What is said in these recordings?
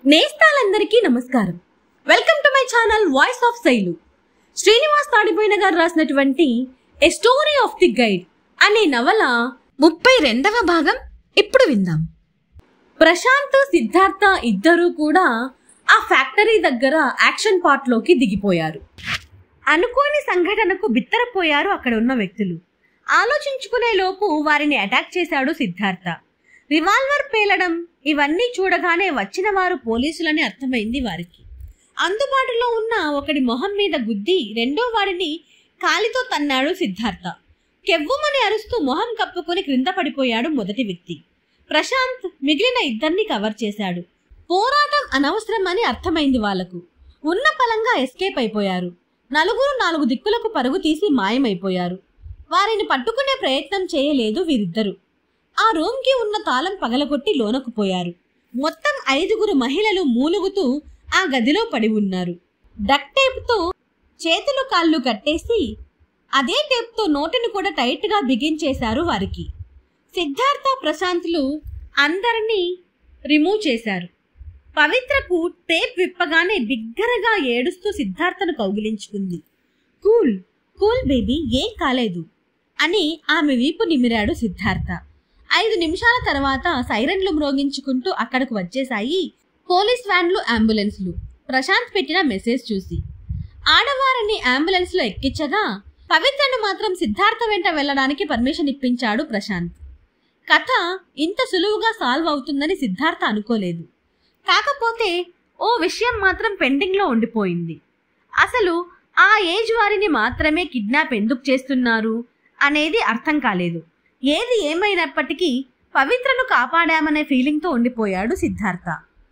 నేస్తాలందరికీ నమస్కారం welcome to my channel voice of Sailu Srinivas తాడిపోయిన గారు రాసినటువంటి a story of the guide అనే నవల ముప్పై రెండవ భాగం ఇప్పుడు విందాం ప్రశాంత్ సిద్ధార్థ ఇద్దరూ కూడా ఆ ఫ్యాక్టరీ దగ్గర యాక్షన్ పార్ట్ లోకి దిగిపోయారు అనుకోని సంఘటనకు బిత్తరపోయారు అక్కడ ఉన్న వ్యక్తులు ఆలోచించుకునే లోపు వారిని అటాక్ చేశాడు సిద్ధార్థ రివాల్వర్ పేలడం ఇవన్నీ చూడగానే వచ్చిన వారు పోలీసులని అర్థమైంది వారికి అందుబాటులో ఉన్న ఒకడి మొహం మీద గుద్ది రెండో వాడిని కాలితో తన్నాడు సిద్ధార్థ కెవ్వుమని అరుస్తూ మొహం కప్పుకొని క్రింద పడిపోయాడు మొదటి వ్యక్తి ప్రశాంత్ మిగిలిన ఇద్దరిని కవర్ చేశాడు పోరాటం అనవసరమని అర్థమైంది వాళ్లకు ఉన్న పలంగా ఎస్కేప్ అయిపోయారు నలుగురు నాలుగు దిక్కులకు పరుగు తీసి మాయమైపోయారు వారిని పట్టుకునే ప్రయత్నం చేయలేదు వీరిద్దరు ఆ రూమ్కి ఉన్న తాళం పగలగొట్టి లోనకు పోయారు మొత్తం ఐదుగురు మహిళలు మూలుగుతూ ఆ గదిలో పడి ఉన్నారు డక్ టేప్తో చేతులు కాళ్ళు కట్టేసి అదే టేప్తో నోటిని కూడా టైట్గా బిగించేశారు వారికి సిద్ధార్థ ప్రశాంత్లు అందరినీ రిమూవ్ చేశారు పవిత్రకు టేప్ విప్పగానే బిగ్గరగా ఏడుస్తూ సిద్ధార్థను కౌగిలించుకుంది కూల్ కూల్ బేబీ ఏం కాలేదు అని ఆమె వీపు నిమిరాడు సిద్ధార్థ ఐదు నిమిషాల తర్వాత సైరన్లు మ్రోగించుకుంటూ అక్కడకు వచ్చేశాయి పోలీస్ వ్యాన్లు అంబులెన్స్లు ప్రశాంత్ పెట్టిన మెసేజ్ చూసి ఆడవారిని అంబులెన్స్లో ఎక్కించగా పవిత్రను మాత్రం సిద్ధార్థ వెంట వెళ్ళడానికి పర్మిషన్ ఇప్పించాడు ప్రశాంత్ కథ ఇంత సులువుగా సాల్వ్ అవుతుందని సిద్ధార్థ అనుకోలేదు కాకపోతే ఓ విషయం మాత్రం పెండింగ్లో ఉండిపోయింది అసలు ఆ ఏజ్ వారిని మాత్రమే కిడ్నాప్ ఎందుకు చేస్తున్నారు అనేది అర్థం కాలేదు ఏది ఏమైనప్పటికీ పవిత్రను కాపాడామనే ఫీలింగ్తో ఉండిపోయాడు సిద్ధార్థ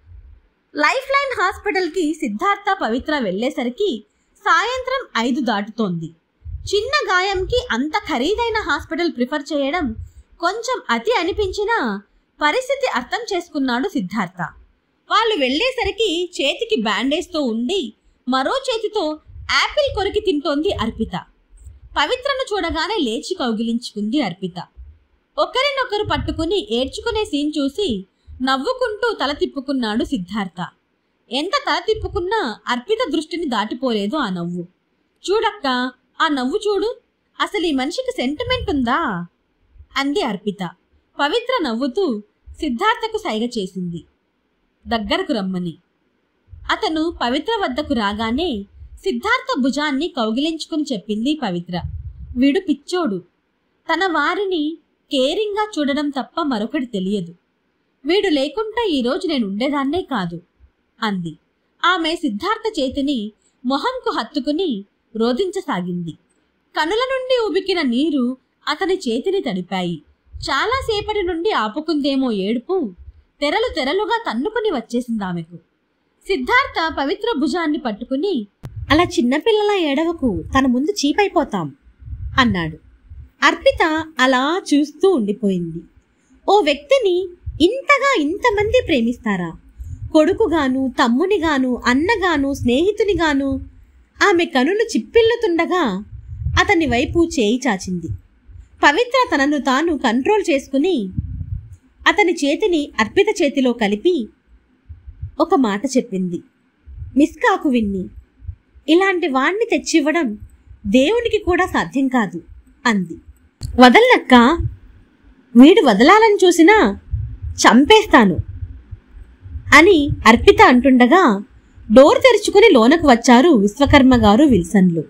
లైఫ్ లైన్ హాస్పిటల్కి సిద్ధార్థ పవిత్ర వెళ్ళేసరికి సాయంత్రం ఐదు దాటుతోంది చిన్న గాయంకి అంత ఖరీదైన హాస్పిటల్ ప్రిఫర్ చేయడం కొంచెం అతి అనిపించినా పరిస్థితి అర్థం చేసుకున్నాడు సిద్ధార్థ వాళ్ళు వెళ్ళేసరికి చేతికి బ్యాండేజ్తో ఉండి మరో చేతితో యాపిల్ కొరికి తింటోంది అర్పిత పవిత్రను చూడగానే లేచి కౌగిలించుకుంది అర్పిత ఒకరినొకరు పట్టుకుని ఏడ్చుకునే సీన్ చూసి నవ్వుకుంటూ తల తిప్పుకున్నాడు సిద్ధార్థ ఎంత తల తిప్పుకున్నా అర్పిత దృష్టిని దాటిపోలేదు ఆ నవ్వు చూడక్క ఆ నవ్వు చూడు అసలు ఈ మనిషికి సెంటిమెంట్ ఉందా అంది అర్పిత పవిత్ర నవ్వుతూ సిద్ధార్థకు సైగ చేసింది దగ్గరకు రమ్మని అతను పవిత్ర వద్దకు రాగానే సిద్ధార్థ భుజాన్ని కౌగిలించుకుని చెప్పింది పవిత్ర వీడు పిచ్చోడు తన వారిని కేరింగ్గా చూడడం తప్ప మరొకటి తెలియదు వీడు లేకుండా ఈరోజు నేను ఉండేదాన్నే కాదు అంది ఆమె సిద్ధార్థ చేతిని మొహంకు హత్తుకుని రోధించసాగింది కనుల నుండి ఉబికిన నీరు అతని చేతిని తడిపాయి చాలాసేపటి నుండి ఆపుకుందేమో ఏడుపు తెరలు తెరలుగా తన్నుకుని వచ్చేసింది ఆమెకు సిద్ధార్థ పవిత్ర భుజాన్ని పట్టుకుని అలా చిన్నపిల్లల ఏడవకు తన ముందు చీపైపోతాం అన్నాడు అర్పిత అలా చూస్తూ ఉండిపోయింది ఓ వ్యక్తిని ఇంతగా ఇంతమంది ప్రేమిస్తారా కొడుకుగాను తమ్మునిగాను అన్నగాను స్నేహితునిగాను ఆమె కనులు చిప్పిల్లుతుండగా అతని వైపు చేయి చాచింది పవిత్ర తనను తాను కంట్రోల్ చేసుకుని అతని చేతిని అర్పిత చేతిలో కలిపి ఒక మాట చెప్పింది మిస్ కాకు విన్ని ఇలాంటి వాణ్ణి తెచ్చివ్వడం దేవునికి కూడా సాధ్యం కాదు అంది వదలనక్క వీడు వదలాలని చూసినా చంపేస్తాను అని అర్పిత అంటుండగా డోర్ తెరుచుకుని లోనకు వచ్చారు విశ్వకర్మ గారు విల్సన్లు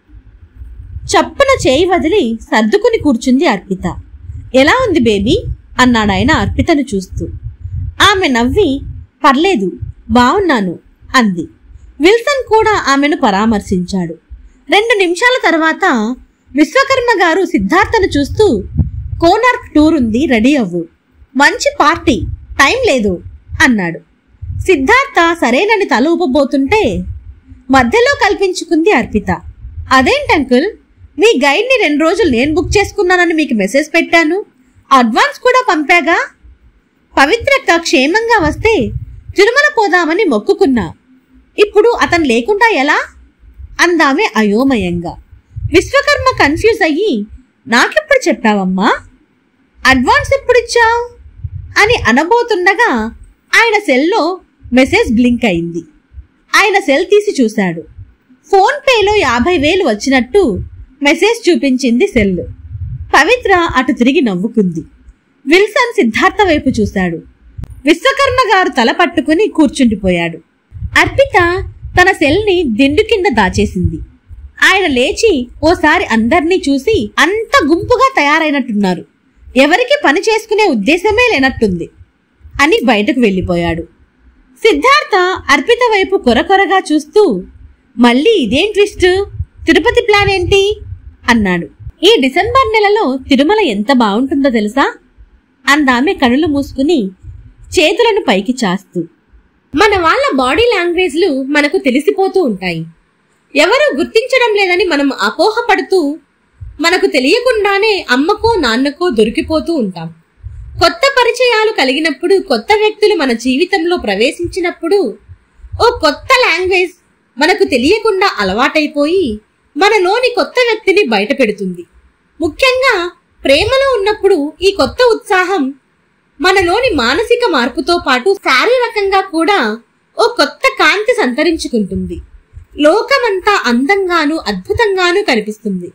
చప్పున చేయి వదిలి సర్దుకుని కూర్చుంది అర్పిత ఎలా ఉంది బేబీ అన్నాడాయన అర్పితను చూస్తూ ఆమె నవ్వి పర్లేదు బావున్నాను అంది విల్సన్ కూడా ఆమెను పరామర్శించాడు రెండు నిమిషాల తర్వాత విశ్వకర్మ గారు సిద్ధార్థను చూస్తూ కోనార్క్ టూర్ ఉంది రెడీ అవ్వు మంచి పార్టీ టైం లేదు అన్నాడు సిద్ధార్థ సరేనని తల ఊపబోతుంటే మధ్యలో కల్పించుకుంది అర్పిత అదేంటి అంకుల్ మీ గైడ్ని రెండు రోజులు నేను బుక్ చేసుకున్నానని మీకు మెసేజ్ పెట్టాను అడ్వాన్స్ కూడా పంపాగా పవిత్రక్క క్షేమంగా వస్తే తిరుమల పోదామని మొక్కుకున్నా ఇప్పుడు అతను లేకుండా ఎలా అందామె అయోమయంగా విశ్వకర్మ కన్ఫ్యూజ్ అయ్యి నాకెప్పుడు చెప్పావమ్మా అడ్వాన్స్ ఎప్పుడిచ్చావు అని అనబోతుండగా ఆయన సెల్లో మెసేజ్ బ్లింక్ అయింది ఆయన సెల్ తీసి చూశాడు ఫోన్ పేలో యాభై వేలు వచ్చినట్టు మెసేజ్ చూపించింది సెల్ పవిత్ర అటు తిరిగి నవ్వుకుంది విల్సన్ సిద్ధార్థ వైపు చూశాడు విశ్వకర్మ గారు తల పట్టుకుని కూర్చుండిపోయాడు అర్పిత తన సెల్ని దిండు కింద దాచేసింది ఆయన లేచి ఓసారి అందర్నీ చూసి అంత గుంపుగా తయారైనట్టున్నారు ఎవరికి పని చేసుకునే ఉద్దేశమే లేనట్టుంది అని బయటకు వెళ్ళిపోయాడు సిద్ధార్థ అర్పిత వైపు కొరకొరగా చూస్తూ మళ్ళీ ఇదేం ట్విస్ట్ తిరుపతి ప్లాన్ ఏంటి అన్నాడు ఈ డిసెంబర్ నెలలో తిరుమల ఎంత బాగుంటుందో తెలుసా అందామె కనులు మూసుకుని చేతులను పైకి చాస్తూ మన వాళ్ళ బాడీ లాంగ్వేజ్లు మనకు తెలిసిపోతూ ఉంటాయి ఎవరు గుర్తించడం లేదని మనం అపోహపడుతూ మనకు తెలియకుండానే అమ్మకో నాన్నకో దొరికిపోతూ ఉంటాం కొత్త పరిచయాలు కలిగినప్పుడు కొత్త వ్యక్తులు మన జీవితంలో ప్రవేశించినప్పుడు ఓ కొత్త లాంగ్వేజ్ మనకు తెలియకుండా అలవాటైపోయి మనలోని కొత్త వ్యక్తిని బయట పెడుతుంది ముఖ్యంగా ప్రేమలో ఉన్నప్పుడు ఈ కొత్త ఉత్సాహం మనలోని మానసిక మార్పుతో పాటు శారీరకంగా కూడా ఓ కొత్త కాంతి సంతరించుకుంటుంది లోకమంతా అందంగాను అద్భుతంగాను కనిపిస్తుంది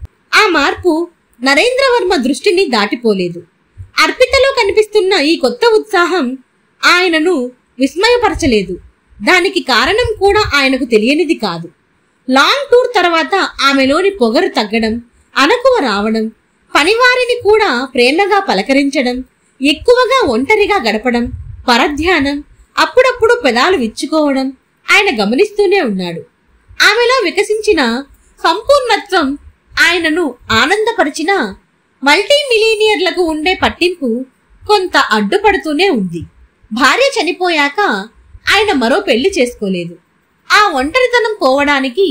ఆ మార్పు నరేంద్రవర్మ దృష్టిని దాటిపోలేదు అర్పితలో కనిపిస్తున్న ఈ కొత్త ఉత్సాహం ఆయనను విస్మయపరచలేదు దానికి కారణం కూడా ఆయనకు తెలియనిది కాదు లాంగ్ టూర్ తర్వాత ఆమెలోని పొగరు తగ్గడం అనకువ రావడం పనివారిని కూడా ప్రేమగా పలకరించడం ఎక్కువగా ఒంటరిగా గడపడం పరధ్యానం అప్పుడప్పుడు పెదాలు విచ్చుకోవడం ఆయన గమనిస్తూనే ఉన్నాడు ఆమెలో వికసించిన సంపూర్ణత్వం ఆయనను ఆనందపరిచిన మల్టీ మిలీనియర్లకు ఉండే పట్టింపు కొంత అడ్డుపడుతూనే ఉంది భార్య చనిపోయాక ఆయన మరో పెళ్లి చేసుకోలేదు ఆ ఒంటరితనం పోవడానికి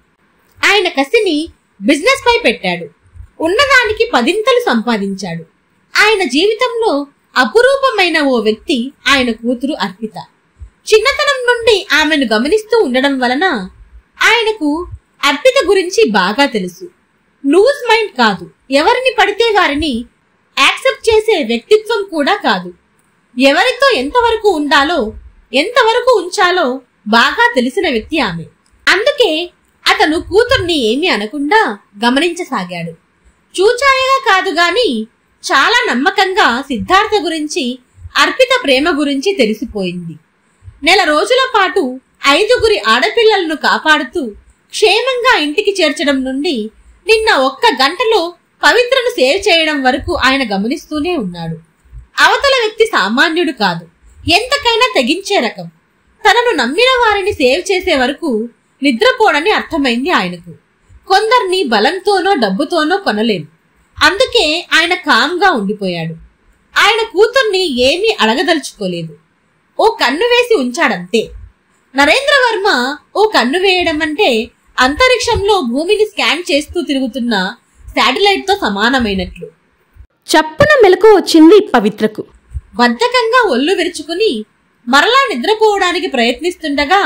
ఆయన కసిని బిజినెస్ పై పెట్టాడు ఉన్నదానికి పదింతలు సంపాదించాడు ఆయన జీవితంలో అపురూపమైన ఓ వ్యక్తి ఆయన కూతురు అర్పిత చిన్నతనం నుండి ఆమెను గమనిస్తూ ఉండడం వలన ఆయనకు అర్పిత గురించి బాగా తెలుసు లూజ్ మైండ్ కాదు ఎవరిని పడితే వారిని యాక్సెప్ట్ చేసే వ్యక్తిత్వం కూడా కాదు ఎవరితో ఎంతవరకు ఉండాలో ఎంతవరకు ఉంచాలో బాగా తెలిసిన వ్యక్తి ఆమె అందుకే అతను కూతుర్ని ఏమీ అనకుండా గమనించసాగాడు చూచాయగా కాదు గాని చాలా నమ్మకంగా సిద్ధార్థ గురించి అర్పిత ప్రేమ గురించి తెలిసిపోయింది నెల రోజుల పాటు ఐదుగురి ఆడపిల్లలను కాపాడుతూ క్షేమంగా ఇంటికి చేర్చడం నుండి నిన్న ఒక్క గంటలో పవిత్రను సేవ్ చేయడం వరకు ఆయన గమనిస్తూనే ఉన్నాడు అవతల వ్యక్తి సామాన్యుడు కాదు ఎంతకైనా తెగించే రకం తనను నమ్మిన వారిని సేవ్ చేసే వరకు నిద్రపోడని అర్థమైంది ఆయనకు కొందరిని బలంతోనో డబ్బుతోనో కొనలేం అందుకే ఆయన కామ్గా ఉండిపోయాడు ఆయన కూతుర్ని ఏమీ అడగదలుచుకోలేదు ఓ కన్ను వేసి ఉంచాడంతే నరేంద్రవర్మ ఓ కన్ను వేయడం అంటే అంతరిక్షంలో భూమిని స్కాన్ చేస్తూ తిరుగుతున్న శాటిలైట్ తో సమానమైనట్లు చప్పున మెలకు వచ్చింది పవిత్రకు బద్ధకంగా ఒళ్ళు విరుచుకుని మరలా నిద్రపోవడానికి ప్రయత్నిస్తుండగా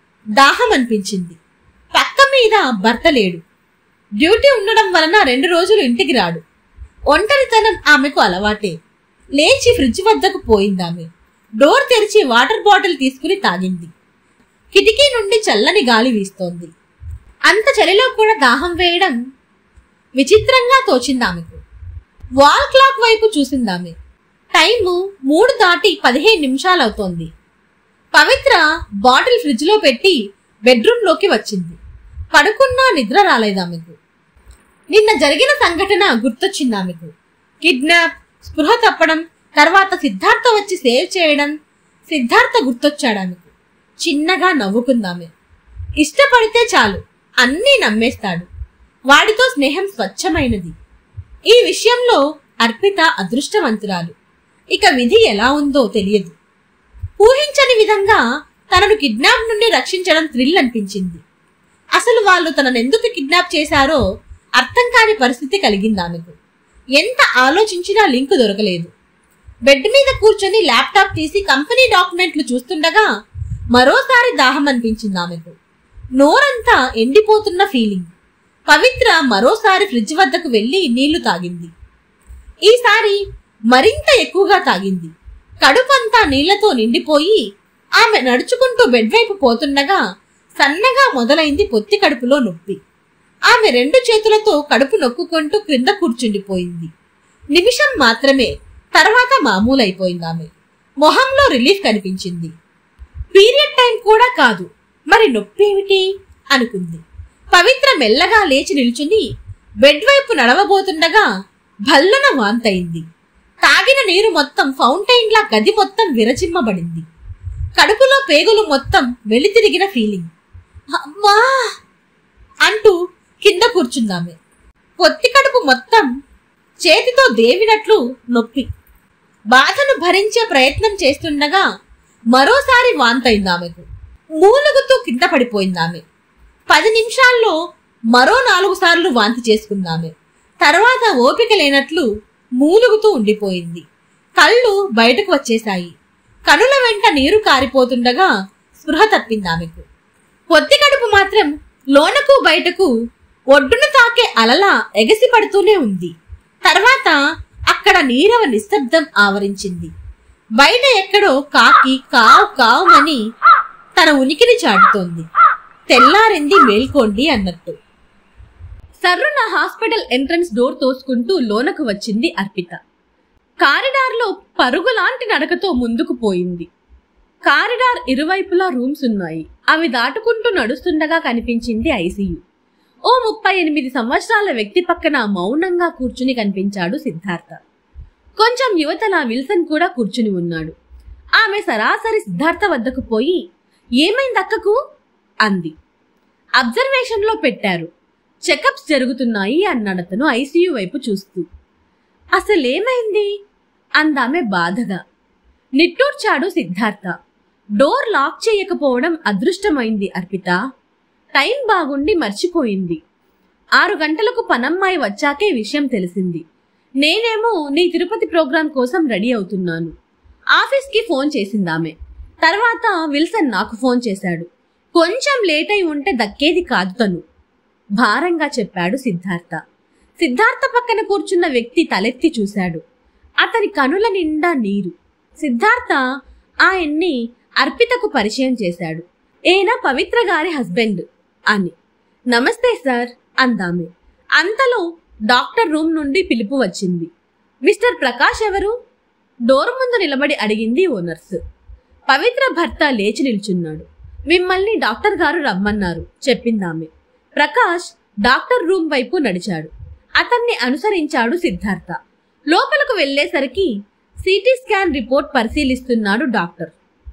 దాహం అనిపించింది పక్క మీద భర్త లేడు డ్యూటీ ఉండడం వలన రెండు రోజులు ఇంటికి రాడు ఒంటరితనం ఆమెకు అలవాటే లేచి ఫ్రిడ్జ్ వద్దకు పోయిందామె డోర్ తెరిచి వాటర్ బాటిల్ తీసుకుని తాగింది కిటికీ నుండి చల్లని గాలి వీస్తోంది అంత చలిలో కూడా దాహం వేయడం విచిత్రంగా తోచింది ఆమెకు వాల్ క్లాక్ వైపు చూసిందామె టైము మూడు దాటి పదిహేను నిమిషాలవుతోంది పవిత్ర బాటిల్ ఫ్రిడ్జ్ లో పెట్టి బెడ్రూమ్ లోకి వచ్చింది పడుకున్నా నిద్ర రాలేదామెకు నిన్న జరిగిన సంఘటన గుర్తొచ్చింది ఆమెకు కిడ్నాప్ స్పృహ తప్పడం తర్వాత సిద్ధార్థ వచ్చి సేవ్ చేయడం సిద్ధార్థ గుర్తొచ్చాడు ఆమెకు చిన్నగా నవ్వుకుందామె ఇష్టపడితే చాలు అన్నీ నమ్మేస్తాడు వాడితో స్నేహం స్వచ్ఛమైనది ఈ విషయంలో అర్పిత అదృష్టవంతురాలు ఇక విధి ఎలా ఉందో తెలియదు ఊహించని విధంగా తనను కిడ్నాప్ నుండి రక్షించడం థ్రిల్ అనిపించింది అసలు వాళ్ళు తనను ఎందుకు కిడ్నాప్ చేశారో అర్థం కాని పరిస్థితి కలిగింది ఆమెకు ఎంత ఆలోచించినా లింక్ దొరకలేదు బెడ్ మీద కూర్చొని ల్యాప్టాప్ తీసి కంపెనీ డాక్యుమెంట్లు చూస్తుండగా మరోసారి దాహం అనిపించింది ఆమెకు నోరంతా ఎండిపోతున్న ఫీలింగ్ పవిత్ర మరోసారి ఫ్రిడ్జ్ వద్దకు వెళ్లి నీళ్లు తాగింది ఈసారి మరింత ఎక్కువగా తాగింది కడుపంతా నీళ్లతో నిండిపోయి ఆమె నడుచుకుంటూ బెడ్ వైపు పోతుండగా సన్నగా మొదలైంది పొత్తి కడుపులో నొప్పి ఆమె రెండు చేతులతో కడుపు నొక్కుకుంటూ క్రింద కూర్చుండిపోయింది నిమిషం మాత్రమే తర్వాత మామూలైపోయింది ఆమె మొహంలో రిలీఫ్ కనిపించింది పీరియడ్ టైం కూడా కాదు మరి నొప్పి ఏమిటి అనుకుంది పవిత్ర మెల్లగా లేచి నిల్చుని బెడ్ వైపు నడవబోతుండగా భల్లున వాంతయింది తాగిన నీరు మొత్తం ఫౌంటైన్లా గది మొత్తం విరచిమ్మబడింది కడుపులో పేగులు మొత్తం వెలితిరిగిన ఫీలింగ్ అమ్మా అంటూ కింద కూర్చుందామె పొత్తి కడుపు మొత్తం చేతితో దేవినట్లు నొప్పి బాధను భరించే ప్రయత్నం చేస్తుండగా మరోసారి వాంతైంది ఆమెకు మూలుగుతూ కింద పడిపోయిందామె పది నిమిషాల్లో మరో నాలుగు సార్లు వాంతి చేసుకుందామె తర్వాత ఓపిక లేనట్లు మూలుగుతూ ఉండిపోయింది కళ్ళు బయటకు వచ్చేశాయి కనుల వెంట నీరు కారిపోతుండగా స్పృహ తప్పింది ఆమెకు పొత్తి కడుపు మాత్రం లోనకు బయటకు ఒడ్డున తాకే అలలా ఎగసి పడుతూనే ఉంది తర్వాత అక్కడ నీరవ నిశ్శబ్దం ఆవరించింది బయట ఎక్కడో కాకి కావు కావుమని తన ఉనికిని చాటుతోంది తెల్లారింది మేల్కోండి అన్నట్టు సర్రున హాస్పిటల్ ఎంట్రన్స్ డోర్ తోసుకుంటూ లోనకు వచ్చింది అర్పిత కారిడార్లో పరుగులాంటి నడకతో ముందుకు పోయింది కారిడార్ ఇరువైపులా రూమ్స్ ఉన్నాయి అవి దాటుకుంటూ నడుస్తుండగా కనిపించింది ఐసీయూ ఓ ముప్పై ఎనిమిది సంవత్సరాల వ్యక్తి పక్కన మౌనంగా కూర్చుని కనిపించాడు సిద్ధార్థ కొంచెం యువతల విల్సన్ కూడా కూర్చుని ఉన్నాడు ఆమె సరాసరి సిద్ధార్థ వద్దకు పోయి ఏమైంది అక్కకు అంది అబ్జర్వేషన్లో పెట్టారు చెకప్స్ జరుగుతున్నాయి అన్నాడతను ఐసీయూ వైపు చూస్తూ అసలేమైంది అందామె బాధగా నిట్టూర్చాడు సిద్ధార్థ డోర్ లాక్ చేయకపోవడం అదృష్టమైంది అర్పిత టైం బాగుండి మర్చిపోయింది ఆరు గంటలకు పనమ్మాయి వచ్చాకే విషయం తెలిసింది నేనేమో నీ తిరుపతి ప్రోగ్రాం కోసం రెడీ అవుతున్నాను ఆఫీస్కి ఫోన్ చేసిందామె తర్వాత విల్సన్ నాకు ఫోన్ చేశాడు కొంచెం లేట్ అయి ఉంటే దక్కేది కాదు తను భారంగా చెప్పాడు సిద్ధార్థ సిద్ధార్థ పక్కన కూర్చున్న వ్యక్తి తలెత్తి చూశాడు అతని కనుల నిండా నీరు సిద్ధార్థ ఆయన్ని అర్పితకు పరిచయం చేశాడు ఈయన పవిత్ర గారి హస్బెండ్ అని నమస్తే సార్ అందామె అంతలో డాక్టర్ రూమ్ నుండి పిలుపు వచ్చింది మిస్టర్ ప్రకాష్ ఎవరు డోర్ ముందు నిలబడి అడిగింది ఓ నర్సు పవిత్ర భర్త లేచి నిల్చున్నాడు మిమ్మల్ని డాక్టర్ గారు రమ్మన్నారు చెప్పిందామె ప్రకాష్ డాక్టర్ రూమ్ వైపు నడిచాడు అతన్ని అనుసరించాడు సిద్ధార్థ లోపలకు వెళ్లేసరికి సిటీ స్కాన్ రిపోర్ట్ పరిశీలిస్తున్నాడు డాక్టర్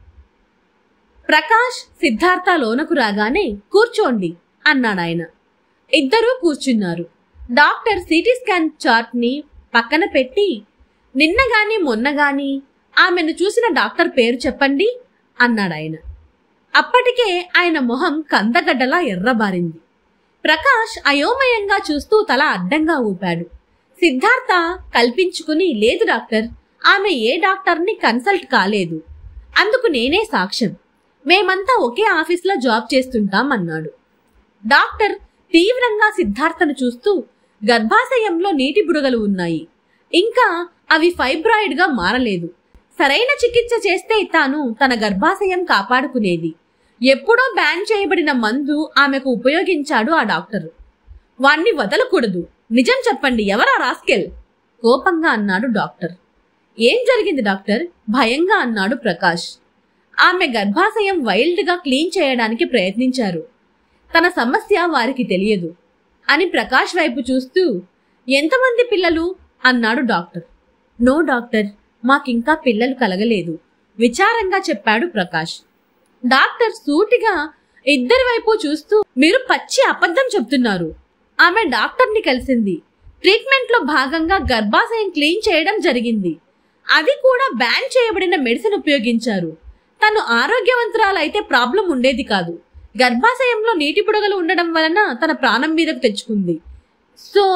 ప్రకాష్ సిద్ధార్థ లోనకు రాగానే కూర్చోండి అన్నాడాయన ఇద్దరూ కూర్చున్నారు డాక్టర్ సిటీ స్కాన్ చార్ట్ ని పక్కన పెట్టి నిన్న గాని మొన్న గాని ఆమెను చూసిన డాక్టర్ పేరు చెప్పండి అన్నాడాయన అప్పటికే ఆయన మొహం కందగడ్డలా ఎర్రబారింది ప్రకాష్ అయోమయంగా చూస్తూ తల అడ్డంగా ఊపాడు సిద్ధార్థ కల్పించుకుని లేదు డాక్టర్ ఆమె ఏ డాక్టర్ని కన్సల్ట్ కాలేదు అందుకు నేనే సాక్ష్యం మేమంతా ఒకే ఆఫీస్లో జాబ్ చేస్తుంటాం అన్నాడు డాక్టర్ తీవ్రంగా సిద్ధార్థను చూస్తూ గర్భాశయంలో నీటి బుడగలు ఉన్నాయి ఇంకా అవి ఫైబ్రాయిడ్ గా మారలేదు సరైన చికిత్స చేస్తే తాను తన గర్భాశయం కాపాడుకునేది ఎప్పుడో బ్యాన్ చేయబడిన మందు ఆమెకు ఉపయోగించాడు ఆ డాక్టర్ వాణ్ణి వదలకూడదు నిజం చెప్పండి ఎవరా రాస్కెల్ కోపంగా అన్నాడు డాక్టర్ ఏం జరిగింది డాక్టర్ భయంగా అన్నాడు ప్రకాష్ ఆమె గర్భాశయం వైల్డ్ గా క్లీన్ చేయడానికి ప్రయత్నించారు తన సమస్య వారికి తెలియదు అని ప్రకాష్ వైపు చూస్తూ ఎంతమంది పిల్లలు అన్నాడు డాక్టర్ నో డాక్టర్ మాకింకా పిల్లలు కలగలేదు విచారంగా చెప్పాడు ప్రకాష్ డాక్టర్ సూటిగా ఇద్దరి వైపు చూస్తూ మీరు పచ్చి అబద్ధం చెప్తున్నారు ఆమె డాక్టర్ని కలిసింది ట్రీట్మెంట్ లో భాగంగా గర్భాశయం క్లీన్ చేయడం జరిగింది అది కూడా బ్యాన్ చేయబడిన మెడిసిన్ ఉపయోగించారు తను ఆరోగ్యవంతురాలైతే ప్రాబ్లం ఉండేది కాదు గర్భాశయంలో నీటి బుడగలు ఉండడం వలన తన ప్రాణం మీదకు తెచ్చుకుంది సో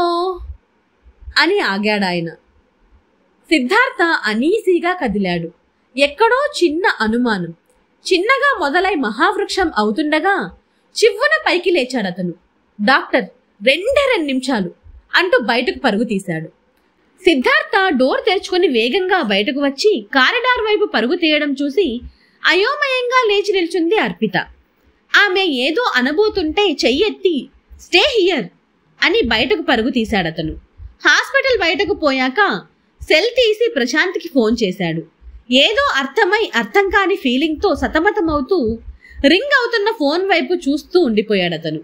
అని ఆగాడాయన సిద్ధార్థ అనీసీగా కదిలాడు ఎక్కడో చిన్న అనుమానం చిన్నగా మొదలై మహావృక్షం అవుతుండగా చివ్వున పైకి లేచాడతను డాక్టర్ రెండే రెండు నిమిషాలు అంటూ బయటకు పరుగు తీశాడు సిద్ధార్థ డోర్ తెరుచుకొని వేగంగా బయటకు వచ్చి కారిడార్ వైపు పరుగు తీయడం చూసి అయోమయంగా లేచి నిల్చుంది అర్పిత ఆమె ఏదో అనబోతుంటే చెయ్యెత్తి స్టే హియర్ అని బయటకు పరుగు తీశాడతను హాస్పిటల్ బయటకు పోయాక సెల్ తీసి ప్రశాంత్కి ఫోన్ చేశాడు ఏదో అర్థమై అర్థం కాని ఫీలింగ్తో సతమతమవుతూ రింగ్ అవుతున్న ఫోన్ వైపు చూస్తూ ఉండిపోయాడతను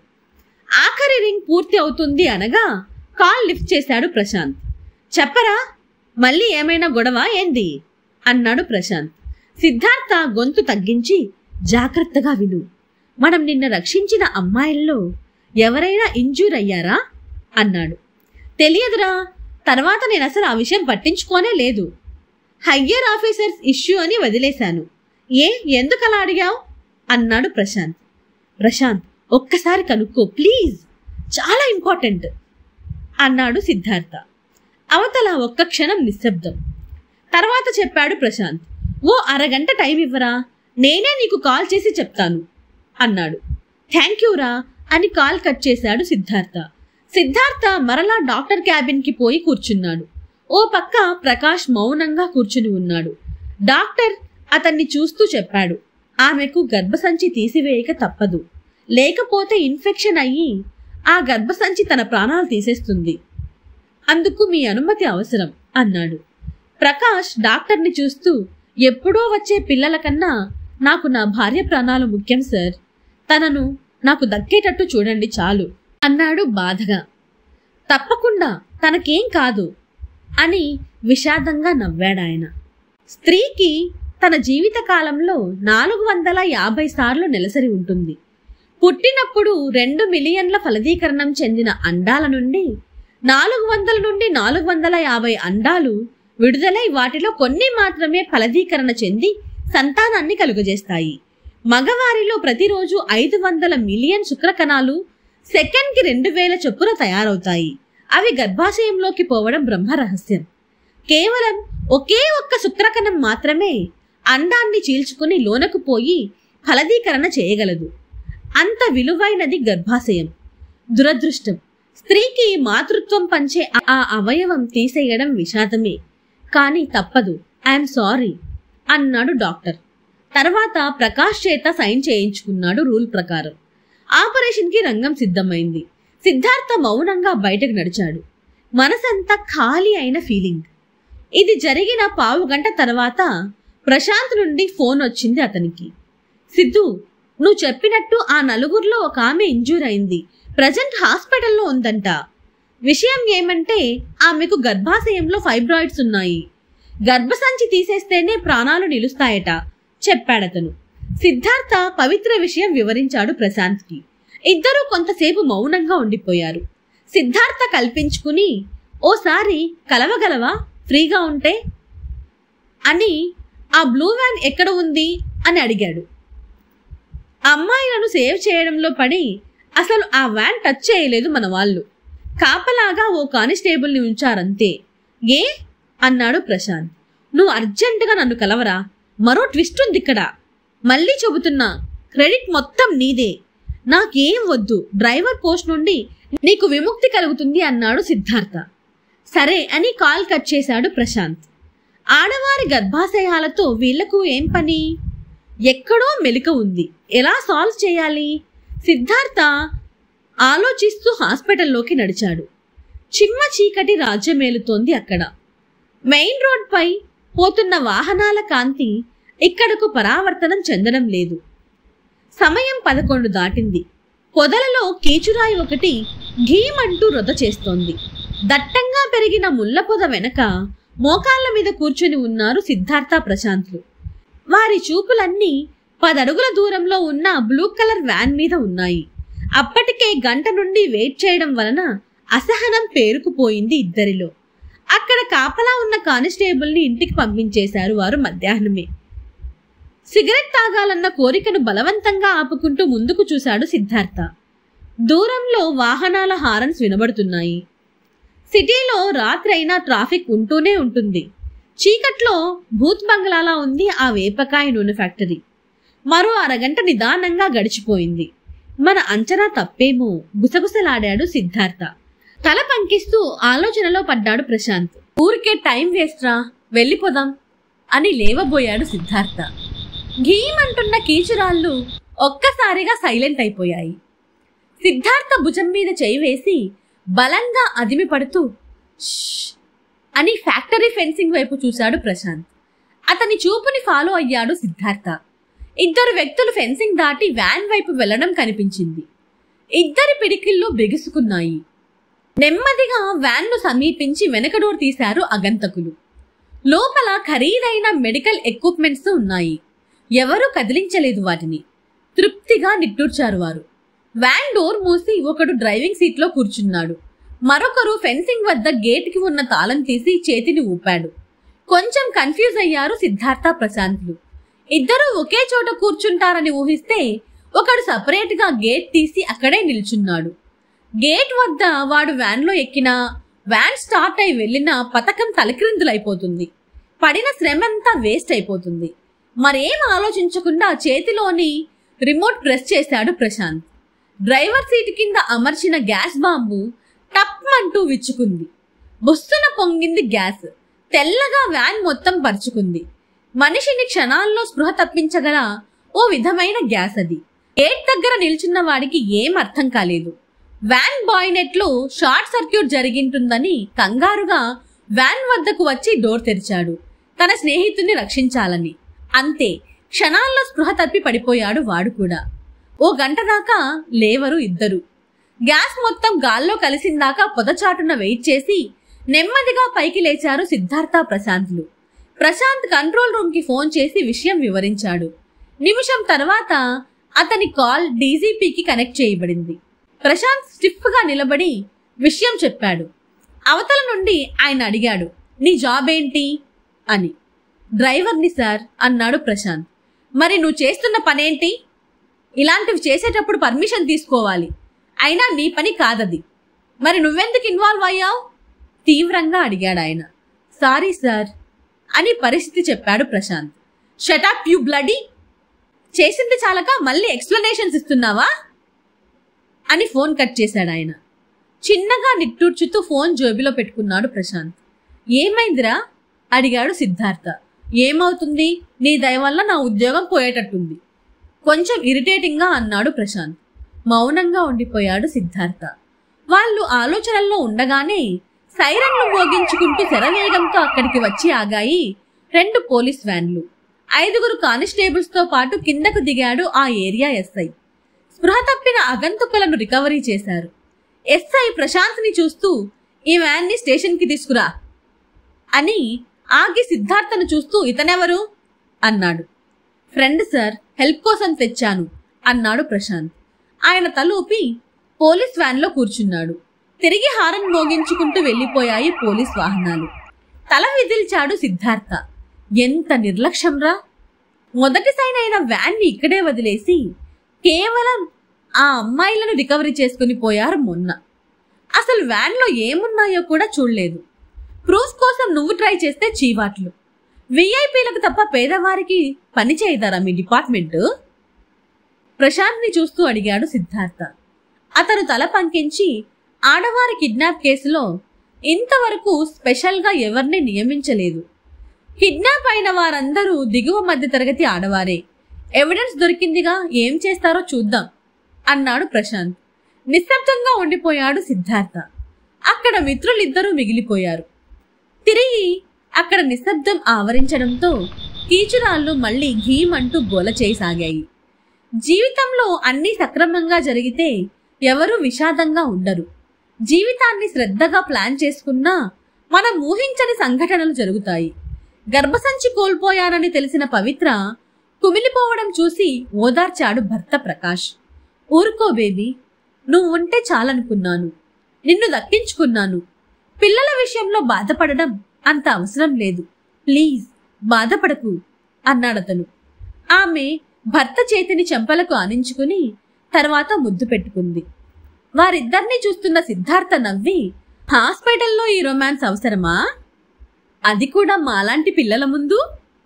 ఆఖరి రింగ్ పూర్తి అవుతుంది అనగా కాల్ లిఫ్ట్ చేశాడు ప్రశాంత్ చెప్పరా మళ్ళీ ఏమైనా గొడవ ఏంది అన్నాడు ప్రశాంత్ సిద్ధార్థ గొంతు తగ్గించి జాగ్రత్తగా విను మనం నిన్న రక్షించిన అమ్మాయిల్లో ఎవరైనా ఇంజూర్ అయ్యారా అన్నాడు తెలియదురా తర్వాత నేను అసలు ఆ విషయం పట్టించుకోనే లేదు హయ్యర్ ఆఫీసర్స్ ఇష్యూ అని వదిలేశాను ఏ ఎందుకలా అడిగావు అన్నాడు ప్రశాంత్ ప్రశాంత్ ఒక్కసారి కనుక్కో ప్లీజ్ చాలా ఇంపార్టెంట్ అన్నాడు సిద్ధార్థ అవతల ఒక్క క్షణం నిశ్శబ్దం తర్వాత చెప్పాడు ప్రశాంత్ ఓ అరగంట టైం ఇవ్వరా నేనే నీకు కాల్ చేసి చెప్తాను అన్నాడు థ్యాంక్ యూ రా అని కాల్ కట్ చేశాడు సిద్ధార్థ సిద్ధార్థ మరలా డాక్టర్ క్యాబిన్కి పోయి కూర్చున్నాడు ఓ పక్క ప్రకాష్ మౌనంగా కూర్చుని ఉన్నాడు డాక్టర్ అతన్ని చూస్తూ చెప్పాడు ఆమెకు గర్భసంచి తీసివేయక తప్పదు లేకపోతే ఇన్ఫెక్షన్ అయ్యి ఆ గర్భసంచి తన ప్రాణాలు తీసేస్తుంది అందుకు మీ అనుమతి అవసరం అన్నాడు ప్రకాష్ డాక్టర్ని చూస్తూ ఎప్పుడో వచ్చే పిల్లల కన్నా నాకు నా భార్య ప్రాణాలు ముఖ్యం సార్ తనను నాకు దక్కేటట్టు చూడండి చాలు అన్నాడు బాధగా తప్పకుండా తనకేం కాదు అని విషాదంగా నవ్వాడాయన స్త్రీకి తన జీవిత కాలంలో నాలుగు వందల యాభై సార్లు నెలసరి ఉంటుంది పుట్టినప్పుడు రెండు మిలియన్ల ఫలదీకరణం చెందిన అండాల నుండి నాలుగు వందల నుండి నాలుగు వందల యాభై అండాలు విడుదలై వాటిలో కొన్ని మాత్రమే ఫలదీకరణ చెంది సంతానాన్ని కలుగజేస్తాయి మగవారిలో ప్రతిరోజు ఐదు వందల మిలియన్ శుక్రకణాలు సెకండ్కి రెండు వేల చొప్పున తయారవుతాయి అవి గర్భాశయంలోకి పోవడం బ్రహ్మ రహస్యం కేవలం ఒకే ఒక్క శుక్రకణం మాత్రమే అండాన్ని చీల్చుకుని లోనకు పోయి ఫలదీకరణ చేయగలదు అంత విలువైనది గర్భాశయం దురదృష్టం స్త్రీకి మాతృత్వం పంచే ఆ అవయవం తీసేయడం విషాదమే కానీ తప్పదు ఐఎమ్ సారీ అన్నాడు డాక్టర్ తర్వాత ప్రకాష్ చేత సైన్ చేయించుకున్నాడు రూల్ ప్రకారం ఆపరేషన్కి రంగం సిద్ధమైంది సిద్ధార్థ మౌనంగా బయటకు నడిచాడు మనసంతా ఖాళీ అయిన ఫీలింగ్ ఇది జరిగిన పావు గంట తర్వాత ప్రశాంత్ నుండి ఫోన్ వచ్చింది అతనికి సిద్ధు నువ్వు చెప్పినట్టు ఆ నలుగురిలో ఒక ఆమె ఇంజూర్ అయింది ప్రజెంట్ హాస్పిటల్లో ఉందంట విషయం ఏమంటే ఆమెకు గర్భాశయంలో ఫైబ్రాయిడ్స్ ఉన్నాయి గర్భసంచి తీసేస్తేనే ప్రాణాలు నిలుస్తాయట చెప్పాడతను సిద్ధార్థ పవిత్ర విషయం వివరించాడు ప్రశాంత్కి ఇద్దరూ కొంతసేపు మౌనంగా ఉండిపోయారు సిద్ధార్థ కల్పించుకుని ఓసారి కలవగలవా ఫ్రీగా ఉంటే అని ఆ బ్లూ వ్యాన్ ఎక్కడ ఉంది అని అడిగాడు అమ్మాయిలను సేవ్ చేయడంలో పడి అసలు ఆ వ్యాన్ టచ్ చేయలేదు మన వాళ్ళు కాపలాగా ఓ కానిస్టేబుల్ని ఉంచారంతే ఏ అన్నాడు ప్రశాంత్ నువ్వు అర్జెంటుగా నన్ను కలవరా మరో ట్విస్ట్ ఉంది ఇక్కడ మళ్ళీ చెబుతున్నా క్రెడిట్ మొత్తం నీదే నాకేం వద్దు డ్రైవర్ పోస్ట్ నుండి నీకు విముక్తి కలుగుతుంది అన్నాడు సిద్ధార్థ సరే అని కాల్ కట్ చేశాడు ప్రశాంత్ ఆడవారి గర్భాశయాలతో వీళ్లకు ఏం పని ఎక్కడో మెలిక ఉంది ఎలా సాల్వ్ చేయాలి సిద్ధార్థ ఆలోచిస్తూ హాస్పిటల్లోకి నడిచాడు చిమ్మ చీకటి రాజ్యమేలుతోంది అక్కడ మెయిన్ రోడ్పై పోతున్న వాహనాల కాంతి ఇక్కడకు పరావర్తనం చెందడం లేదు సమయం పదకొండు దాటింది పొదలలో కీచురాయి ఒకటి ఘీమంటూ రొద చేస్తోంది దట్టంగా పెరిగిన ముళ్ళ పొద వెనక మోకాళ్ళ మీద కూర్చుని ఉన్నారు సిద్ధార్థ ప్రశాంత్లు వారి చూపులన్నీ పదడుగుల దూరంలో ఉన్న బ్లూ కలర్ వ్యాన్ మీద ఉన్నాయి అప్పటికే గంట నుండి వెయిట్ చేయడం వలన అసహనం పేరుకుపోయింది ఇద్దరిలో అక్కడ కాపలా ఉన్న కానిస్టేబుల్ని ఇంటికి పంపించేశారు వారు మధ్యాహ్నమే సిగరెట్ తాగాలన్న కోరికను బలవంతంగా ఆపుకుంటూ ముందుకు చూశాడు సిద్ధార్థ దూరంలో వాహనాల హారన్స్ వినబడుతున్నాయి సిటీలో రాత్రైనా ట్రాఫిక్ ఉంటూనే ఉంటుంది చీకట్లో భూత్ బంగ్లాలా ఉంది ఆ వేపకాయ నూనె ఫ్యాక్టరీ మరో అరగంట నిదానంగా గడిచిపోయింది మన అంచనా తప్పేమో గుసగుసలాడాడు సిద్ధార్థ తల పంకిస్తూ ఆలోచనలో పడ్డాడు ప్రశాంత్ ఊరికే టైం వేస్ట్ రా వెళ్ళిపోదాం అని లేవబోయాడు సిద్ధార్థ ఘీమంటున్న కీచురాళ్ళు ఒక్కసారిగా సైలెంట్ అయిపోయాయి సిద్ధార్థ భుజం మీద చేయి వేసి బలంగా అదిమి పడుతూ "షష్" అని ఫ్యాక్టరీ ఫెన్సింగ్ వైపు చూశాడు ప్రశాంత్ అతని చూపుని ఫాలో అయ్యాడు సిద్ధార్థ ఇద్దరు వ్యక్తులు ఫెన్సింగ్ దాటి వ్యాన్ వైపు వెళ్లడం కనిపించింది ఇద్దరి పిడికిళ్ళు బిగుసుకున్నాయి నెమ్మదిగా వ్యాన్ను సమీపించి వెనక డోర్ తీశారు అగంతకులు లోపల ఖరీదైన మెడికల్ ఎక్విప్మెంట్స్ ఉన్నాయి ఎవరూ కదిలించలేదు వాటిని తృప్తిగా నిట్టూర్చారు వారు వ్యాన్ డోర్ మూసి ఒకడు డ్రైవింగ్ సీట్లో కూర్చున్నాడు మరొకరు ఫెన్సింగ్ వద్ద గేట్కి ఉన్న తాళం తీసి చేతిని ఊపాడు కొంచెం కన్ఫ్యూజ్ అయ్యారు సిద్ధార్థ ప్రశాంత్లు ఇద్దరూ ఒకే చోట కూర్చుంటారని ఊహిస్తే ఒకడు సపరేట్గా గేట్ తీసి అక్కడే నిల్చున్నాడు గేట్ వద్ద వాడు వ్యాన్లో ఎక్కినా వ్యాన్ స్టార్ట్ అయి వెళ్ళినా పథకం తలక్రిందులైపోతుంది పడిన శ్రమంతా వేస్ట్ అయిపోతుంది మరేం ఆలోచించకుండా చేతిలోని రిమోట్ ప్రెస్ చేశాడు ప్రశాంత్ డ్రైవర్ సీట్ కింద అమర్చిన గ్యాస్ బాంబు టప్మంటూ విచ్చుకుంది బుస్తున పొంగింది గ్యాస్ తెల్లగా వ్యాన్ మొత్తం పరుచుకుంది మనిషిని క్షణాల్లో స్పృహ తప్పించగల ఓ విధమైన గ్యాస్ అది గేట్ దగ్గర నిల్చున్న వాడికి ఏం అర్థం కాలేదు వ్యాన్ బాయ్నెట్లో షార్ట్ సర్క్యూట్ జరిగింటుందని కంగారుగా వ్యాన్ వద్దకు వచ్చి డోర్ తెరిచాడు తన స్నేహితుడిని రక్షించాలని అంతే క్షణాల్లో స్పృహ తప్పి పడిపోయాడు వాడు కూడా ఓ గంట దాకా లేవరు ఇద్దరు గ్యాస్ మొత్తం గాల్లో కలిసిందాకా పొదచాటున వెయిట్ చేసి నెమ్మదిగా పైకి లేచారు సిద్ధార్థ ప్రశాంత్లు ప్రశాంత్ కంట్రోల్ రూమ్ కి ఫోన్ చేసి విషయం వివరించాడు నిమిషం తర్వాత అతని కాల్ డీజీపీకి కనెక్ట్ చేయబడింది ప్రశాంత్ స్టిఫ్ గా నిలబడి విషయం చెప్పాడు అవతల నుండి ఆయన అడిగాడు నీ జాబ్ ఏంటి అని డ్రైవర్ని సార్ అన్నాడు ప్రశాంత్ మరి నువ్వు చేస్తున్న పనేంటి ఇలాంటివి చేసేటప్పుడు పర్మిషన్ తీసుకోవాలి అయినా నీ పని కాదది మరి నువ్వెందుకు ఇన్వాల్వ్ అయ్యావు తీవ్రంగా అడిగాడు ఆయన సారీ సార్ అని పరిస్థితి చెప్పాడు ప్రశాంత్ షటప్ యు బ్లడీ చేసింది చాలక మళ్ళీ ఎక్స్ప్లెనేషన్స్ ఇస్తున్నావా అని ఫోన్ కట్ చేశాడు ఆయన చిన్నగా నిట్టూర్చుతూ ఫోన్ జోబిలో పెట్టుకున్నాడు ప్రశాంత్ ఏమైందిరా అడిగాడు సిద్ధార్థ ఏమవుతుంది నీ దయ వల్ల నా ఉద్యోగం పోయేటట్టుంది కొంచెం ఇరిటేటింగ్గా అన్నాడు ప్రశాంత్ మౌనంగా ఉండిపోయాడు సిద్ధార్థ వాళ్ళు ఆలోచనల్లో ఉండగానే సైరన్లు మోగించుకుంటూ శరవేగంతో అక్కడికి వచ్చి ఆగాయి రెండు పోలీస్ వ్యాన్లు ఐదుగురు కానిస్టేబుల్స్ తో పాటు కిందకు దిగాడు ఆ ఏరియా ఎస్ఐ స్పృహ తప్పిన అగంతుకులను రికవరీ చేశారు ఎస్ఐ ప్రశాంత్ని చూస్తూ ఈ వ్యాన్ని స్టేషన్కి తీసుకురా అని ఆగి సిద్ధార్థను చూస్తూ ఇతనెవరు అన్నాడు ఫ్రెండ్ సార్ హెల్ప్ కోసం తెచ్చాను అన్నాడు ప్రశాంత్ ఆయన తల ఊపి పోలీస్ వ్యాన్లో కూర్చున్నాడు తిరిగి హారన్ మోగించుకుంటూ వెళ్ళిపోయాయి పోలీస్ వాహనాలు తల విదిల్చాడు సిద్ధార్థ ఎంత నిర్లక్ష్యంరా మొదటి సైన్ అయిన వ్యాన్ని ఇక్కడే వదిలేసి కేవలం ఆ అమ్మాయిలను రికవరీ చేసుకుని పోయారు మొన్న అసలు వ్యాన్లో ఏమున్నాయో కూడా చూడలేదు ప్రూఫ్ కోసం నువ్వు ట్రై చేస్తే చీవాట్లు విఐపీలకు తప్ప పేదవారికి పని చేయదారా మీ డిపార్ట్మెంట్ ప్రశాంత్ని చూస్తూ అడిగాడు సిద్ధార్థ అతను తల పంకించి ఆడవారి కిడ్నాప్ కేసులో ఇంతవరకు స్పెషల్గా ఎవరిని నియమించలేదు కిడ్నాప్ అయిన వారందరూ దిగువ మధ్య తరగతి ఆడవారే ఎవిడెన్స్ దొరికిందిగా ఏం చేస్తారో చూద్దాం అన్నాడు ప్రశాంత్ నిశ్శబ్దంగా ఉండిపోయాడు సిద్ధార్థ అక్కడ మిత్రులిద్దరూ మిగిలిపోయారు తిరిగి అక్కడ నిశ్శబ్దం ఆవరించడంతో కీచురాళ్ళు మళ్ళీ ఘీమంటూ గోల చేయసాగాయి జీవితంలో అన్నీ సక్రమంగా జరిగితే ఎవరూ విషాదంగా ఉండరు జీవితాన్ని శ్రద్ధగా ప్లాన్ చేసుకున్నా మనం ఊహించని సంఘటనలు జరుగుతాయి గర్భసంచి కోల్పోయానని తెలిసిన పవిత్ర కుమిలిపోవడం చూసి ఓదార్చాడు భర్త ప్రకాష్ ఊరుకో బేబీ నువ్వు ఉంటే చాలనుకున్నాను నిన్ను దక్కించుకున్నాను పిల్లల విషయంలో బాధపడడం అంత అవసరం లేదు ప్లీజ్ బాధపడకు అన్నాడతను ఆమె భర్త చేతిని చెంపలకు ఆనించుకుని తర్వాత ముద్దు పెట్టుకుంది వారిద్దరినీ చూస్తున్న సిద్ధార్థ నవ్వి హాస్పిటల్లో ఈ రొమాన్స్ అవసరమా అది కూడా మాలాంటి పిల్లల ముందు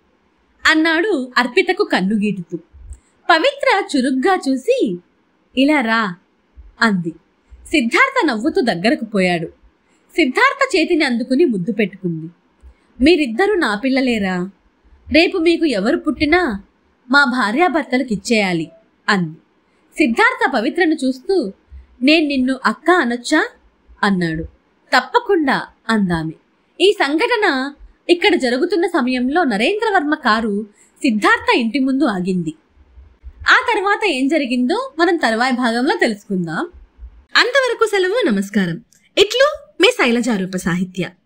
అన్నాడు అర్పితకు కన్నుగీటుతూ పవిత్ర చురుగ్గా చూసి ఇలా రా అంది సిద్ధార్థ నవ్వుతూ దగ్గరకు పోయాడు సిద్ధార్థ చేతిని అందుకుని ముద్దు పెట్టుకుంది మీరిద్దరూ నా పిల్లలేరా రేపు మీకు ఎవరు పుట్టినా మా భార్యాభర్తలకు ఇచ్చేయాలి అంది సిద్ధార్థ పవిత్రను చూస్తూ నేను నిన్ను అక్క అనొచ్చా అన్నాడు తప్పకుండా అందామె ఈ సంఘటన ఇక్కడ జరుగుతున్న సమయంలో నరేంద్రవర్మ కారు సిద్ధార్థ ఇంటి ముందు ఆగింది ఆ తర్వాత ఏం జరిగిందో మనం తర్వాయి భాగంలో తెలుసుకుందాం అంతవరకు సెలవు నమస్కారం ఇట్లు మీ శైలజారూప సాహిత్య